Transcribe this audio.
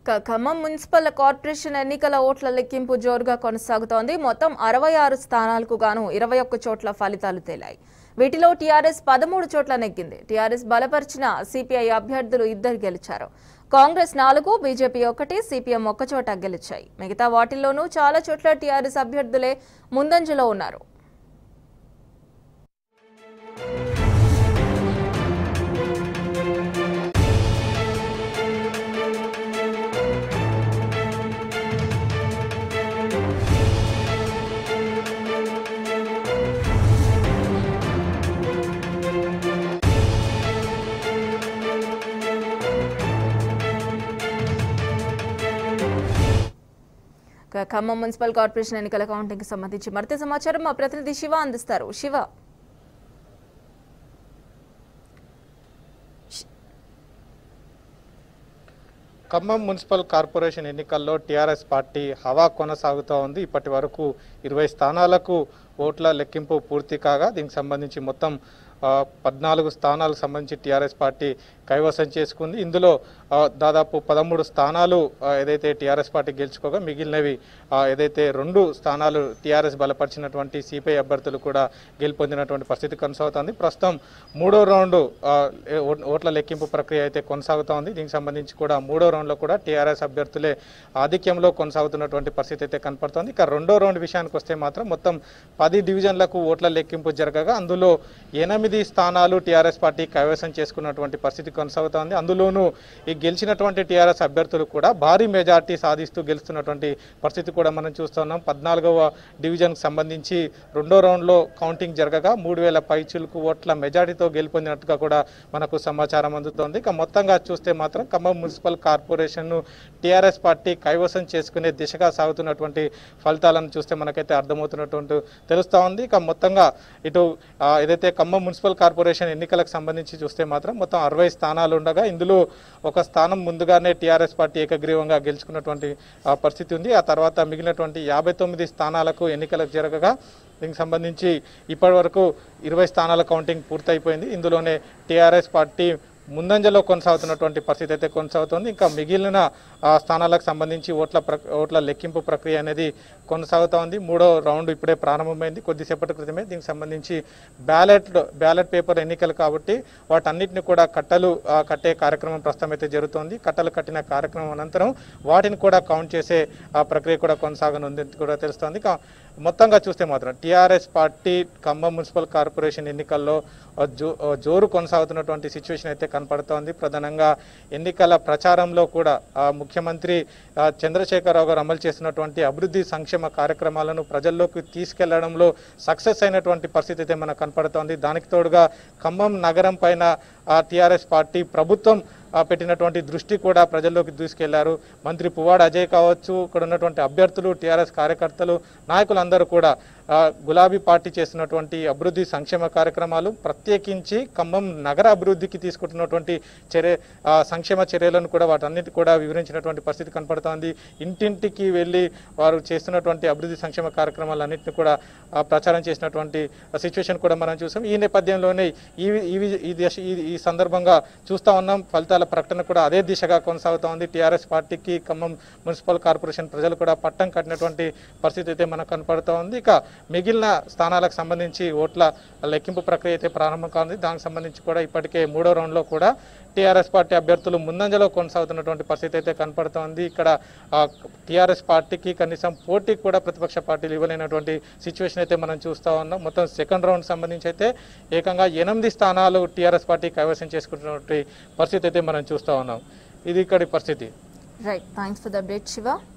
క- Khammam municipal corporation ఎన్నికల ఓట్ల లెక్కింపు జోరుగా కొనసాగుతోంది మొత్తం అరవై ఆరు స్థానాలకు గాను ఇరవై ఒక్క చోట్ల ఫలితాలు తేలాయి వీటిలో టీఆర్ఎస్ పదమూడు చోట్ల నెగ్గింది టీఆర్ఎస్ బలపరిచిన సిపిఐ అభ్యర్థులు ఇద్దరు గెలిచారు కాంగ్రెస్ నాలుగు బీజేపీ ఒకటి సిపిఎం ఒక్క చోట గెలిచాయి మిగతా వాటిల్లోనూ చాలా చోట్ల టీఆర్ఎస్ అభ్యర్థులే ముందంజలో ఉన్నారు ఇక ఖమ్మం మున్సిపల్ కార్పొరేషన్ ఎన్నికల కౌంటింగ్ కి సంబంధించి మరింత సమాచారం మా ప్రతినిధి శివ అందిస్తారు శివ ఖమ్మం మున్సిపల్ కార్పొరేషన్ ఎన్నికల్లో టీఆర్ఎస్ పార్టీ హవా కొనసాగుతూ ఉంది ఇప్పటి వరకు ఇరవై స్థానాలకు ఓట్ల లెక్కింపు పూర్తి కాగా దీనికి సంబంధించి మొత్తం ఆ, పద్నాలుగు స్థానాలకు సంబంధించి టీఆర్ఎస్ పార్టీ కైవసం చేసుకుంది ఇందులో ఆ, దాదాపు పదమూడు స్థానాలు ఆ, ఏదైతే టీఆర్ఎస్ పార్టీ గెలుచుకోగా మిగిలినవి ఆ, ఏదైతే రెండు స్థానాలు టీఆర్ఎస్ బలపరిచినటువంటి సిపిఐ అభ్యర్థులు కూడా గెలుపొందినటువంటి పరిస్థితి కొనసాగుతోంది ప్రస్తుతం మూడో రౌండ్ ఆ, ఏ- ఓ- ఓట్ల లెక్కింపు ప్రక్రియ అయితే కొనసాగుతోంది దీనికి సంబంధించి కూడా మూడో రౌండ్లో కూడా టీఆర్ఎస్ అభ్యర్థులే ఆధిక్యంలో కొనసాగుతున్నటువంటి పరిస్థితి అయితే కనపడుతోంది ఇక రెండో రౌండ్ విషయానికి వస్తే మాత్రం మొత్తం పది డివిజన్లకు ఓట్ల లెక్కింపు జరగగా అందులో ఎనిమిది స్థానాలు టీఆర్ఎస్ పార్టీ కైవసం చేసుకున్నటువంటి పరిస్థితి కొనసాగుతోంది అందులోనూ ఈ గెలిచినటువంటి టీఆర్ఎస్ అభ్యర్థులు కూడా భారీ మెజార్టీ సాధిస్తూ గెలుస్తున్నటువంటి పరిస్థితి కూడా మనం చూస్తున్నాం పద్నాలుగవ డివిజన్కి సంబంధించి రెండో రౌండ్లో కౌంటింగ్ జరగగా మూడు వేల పైచులకు ఓట్ల మెజార్టీతో గెలుపొందినట్టుగా కూడా మనకు సమాచారం అందుతోంది ఇక మొత్తంగా చూస్తే మాత్రం ఖమ్మం మున్సిపల్ కార్పొరేషన్ను టీఆర్ఎస్ పార్టీ కైవసం చేసుకునే దిశగా సాగుతున్నటువంటి ఫలితాలను చూస్తే మనకైతే అర్థమవుతున్నటువంటి తెలుస్తూ ఉంది ఇక మొత్తంగా ఇటు ఆ, ఏదైతే ఖమ్మం మున్సిపల్ కార్పొరేషన్ ఎన్నికలకు సంబంధించి చూస్తే మాత్రం మొత్తం అరవై స్థానాలు ఉండగా ఇందులో ఒక స్థానం ముందుగానే టీఆర్ఎస్ పార్టీ ఏకగ్రీవంగా గెలుచుకున్నటువంటి ఆ, పరిస్థితి ఉంది ఆ తర్వాత మిగిలినటువంటి యాభై తొమ్మిది స్థానాలకు ఎన్నికలకు జరగగా దీనికి సంబంధించి ఇప్పటి వరకు ఇరవై స్థానాల కౌంటింగ్ పూర్తయిపోయింది ఇందులోనే టీఆర్ఎస్ పార్టీ ముందంజలో కొనసాగుతున్నటువంటి పరిస్థితి అయితే కొనసాగుతుంది ఇంకా మిగిలిన ఆ, స్థానాలకు సంబంధించి ఓట్ల ప్ర ఓట్ల లెక్కింపు ప్రక్రియ అనేది కొనసాగుతూ ఉంది మూడో రౌండ్ ఇప్పుడే ప్రారంభమైంది కొద్దిసేపటి క్రితమే దీనికి సంబంధించి బ్యాలెట్ బ్యాలెట్ పేపర్ ఎన్నికలు కాబట్టి వాటన్నిటిని కూడా కట్టలు ఆ, కట్టే కార్యక్రమం ప్రస్తుతం అయితే జరుగుతోంది కట్టలు కట్టిన కార్యక్రమం అనంతరం వాటిని కూడా కౌంట్ చేసే ఆ, ప్రక్రియ కూడా కొనసాగనుంది కూడా తెలుస్తోంది కా- మొత్తంగా చూస్తే మాత్రం TRS party Khammam municipal corporation ఎన్నికల్లో ఆ, జో ఆ, జోరు కొనసాగుతున్నటువంటి సిచ్యువేషన్ అయితే కనపడుతోంది ప్రధానంగా ఎన్నికల ప్రచారంలో కూడా ఆ, ముఖ్యమంత్రి ఆ, చంద్రశేఖరరావు గారు అమలు చేస్తున్నటువంటి అభివృద్ధి సంక్షేమ కార్యక్రమాలను ప్రజల్లోకి తీసుకెళ్లడంలో సక్సెస్ అయినటువంటి పరిస్థితి అయితే మనకు కనపడుతోంది దానికి తోడుగా ఖమ్మం నగరం పైన టీఆర్ఎస్ పార్టీ ప్రభుత్వం ఆ, పెట్టినటువంటి దృష్టి కూడా ప్రజల్లోకి తీసుకెళ్లారు మంత్రి పువ్వాడ అజయ్ కావచ్చు ఇక్కడ ఉన్నటువంటి అభ్యర్థులు టీఆర్ఎస్ కార్యకర్తలు నాయకులందరూ కూడా ఆ, గులాబీ పార్టీ చేస్తున్నటువంటి అభివృద్ధి సంక్షేమ కార్యక్రమాలు ప్రత్యేకించి ఖమ్మం నగర అభివృద్ధికి తీసుకుంటున్నటువంటి చర్య ఆ, సంక్షేమ చర్యలను కూడా వాటన్నిటి కూడా వివరించినటువంటి పరిస్థితి కనపడుతోంది ఇంటింటికి వెళ్ళి వారు చేస్తున్నటువంటి అభివృద్ధి సంక్షేమ కార్యక్రమాలన్నింటినీ కూడా ఆ, ప్రచారం చేసినటువంటి సిచ్యువేషన్ కూడా మనం చూసాం ఈ నేపథ్యంలోనే ఈ ఈ- ఈ దశ ఈ- ఈ సందర్భంగా చూస్తా ఉన్నాం ఫలితాల ప్రకటన కూడా అదే దిశగా కొనసాగుతా ఉంది టీఆర్ఎస్ పార్టీకి ఖమ్మం మున్సిపల్ కార్పొరేషన్ ప్రజలు కూడా పట్టం కట్టినటువంటి పరిస్థితి అయితే మనకు కనపడుతూ ఉంది ఇక మిగిలిన స్థానాలకు సంబంధించి ఓట్ల లెక్కింపు ప్రక్రియ అయితే ప్రారంభం కానుంది దానికి సంబంధించి కూడా ఇప్పటికే మూడో రౌండ్లో కూడా టీఆర్ఎస్ పార్టీ అభ్యర్థులు ముందంజలో కొనసాగుతున్నటువంటి పరిస్థితి అయితే కనపడుతోంది ఇక్కడ టీఆర్ఎస్ పార్టీకి కనీసం పోటీకి కూడా ప్రతిపక్ష పార్టీలు ఇవ్వలేనటువంటి సిచ్యువేషన్ అయితే మనం చూస్తూ ఉన్నాం మొత్తం సెకండ్ రౌండ్ సంబంధించి అయితే ఏకంగా ఎనిమిది స్థానాలు టీఆర్ఎస్ పార్టీ కైవసం చేసుకుంటున్నటువంటి పరిస్థితి అయితే మనం చూస్తూ ఉన్నాం ఇది ఇక్కడి పరిస్థితి right thanks for the update Shiva